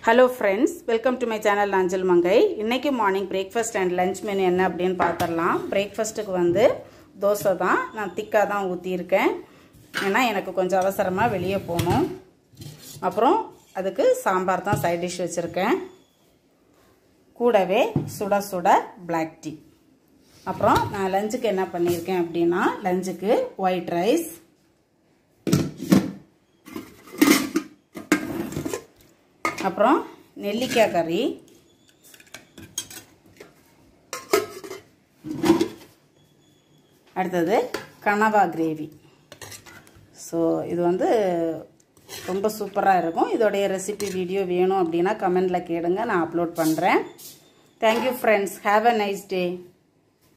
hello friends welcome to my channel Anjal Mangai இன்றைக்கி morning breakfast and lunch menu என்ன அப்படின்னு பார்த்துடலாம் பிரேக்ஃபாஸ்ட்டுக்கு வந்து தோசை தான் நான் திக்காக தான் ஊற்றியிருக்கேன் ஏன்னா எனக்கு கொஞ்சம் அவசரமாக வெளியே போகணும் அப்புறம் அதுக்கு சாம்பார் தான் சைட் டிஷ் வச்சுருக்கேன் கூடவே சுட சுட பிளாக் டீ அப்புறம் நான் லஞ்சுக்கு என்ன பண்ணியிருக்கேன் அப்படின்னா லஞ்சுக்கு ஒயிட் ரைஸ் அப்புறம் நெல்லிக்காய் கறி அடுத்தது கனவா கிரேவி ஸோ இது வந்து ரொம்ப சூப்பராக இருக்கும் இதோடைய ரெசிபி வீடியோ வேணும் அப்படின்னா கமெண்டில் கேளுங்க நான் அப்லோட் பண்ணுறேன் thank you friends have a nice day